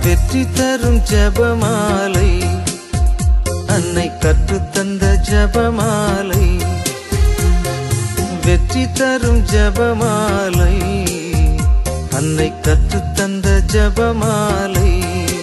வெற்றி தரும் ஜெபமாலை அன்னை கற்றுத்தந்த ஜெபமாலை வெற்றி தரும் ஜெபமாலை அன்னை கற்றுத்தந்த ஜெபமாலை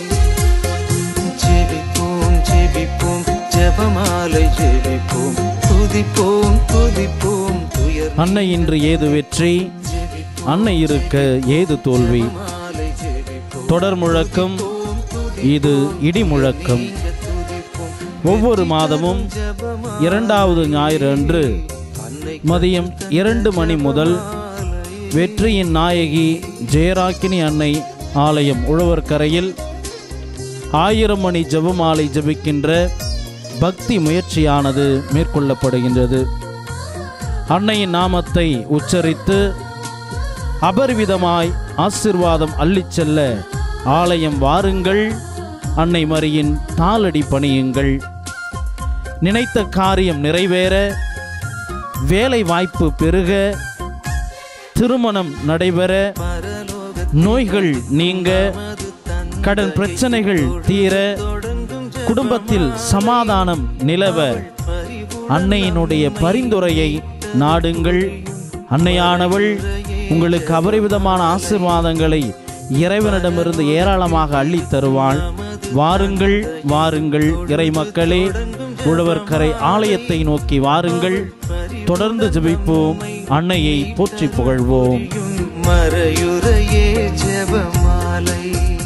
ஜெபிப்போம் ஜெபிப்போம் ஜெபமாலை ஜெபிப்போம் துதிப்போம் துதிப்போம் துயர் அன்னை இன்று ஏது வெற்றி அன்னை இருக்க ஏது தோல்வி மாலை ஜெபிப்போம் தொடர் முழக்கம் இது இடி முழக்கம் ஒவ்வொரு மாதமும் இரண்டாவது ஞாயிறு அன்று மதியம் இரண்டு மணி முதல் வெற்றியின் நாயகி ஜெயராக்கினி அன்னை ஆலயம் உழவர்கரையில் ஆயிரம் மணி ஜெபமாலை ஜெபிக்கின்ற பக்தி முயற்சியானது மேற்கொள்ளப்படுகின்றது அன்னையின் நாமத்தை உச்சரித்து அபரிவிதமாய் ஆசிர்வாதம் அள்ளிச் செல்ல ஆலயம் வாருங்கள் அன்னை மரியின் தாளடி பணியுங்கள் நினைத்த காரியம் நிறைவேற வேலை வாய்ப்பு பெருக திருமணம் நடைபெற நோய்கள் நீங்க கடன் பிரச்சனைகள் தீர குடும்பத்தில் சமாதானம் நிலவ அன்னையினுடைய பரிந்துரையை நாடுங்கள் அன்னையானவள் உங்களுக்கு அபரிவிதமான ஆசீர்வாதங்களை இறைவனிடமிருந்து ஏராளமாக அள்ளித் தருவாள் வாருங்கள் வாருங்கள் இறை மக்களே உழவர்கரை ஆலயத்தை நோக்கி வாருங்கள் தொடர்ந்து ஜெபிப்போம் அன்னையை போற்றி புகழ்வோம் மறையுறையே ஜெபமாலை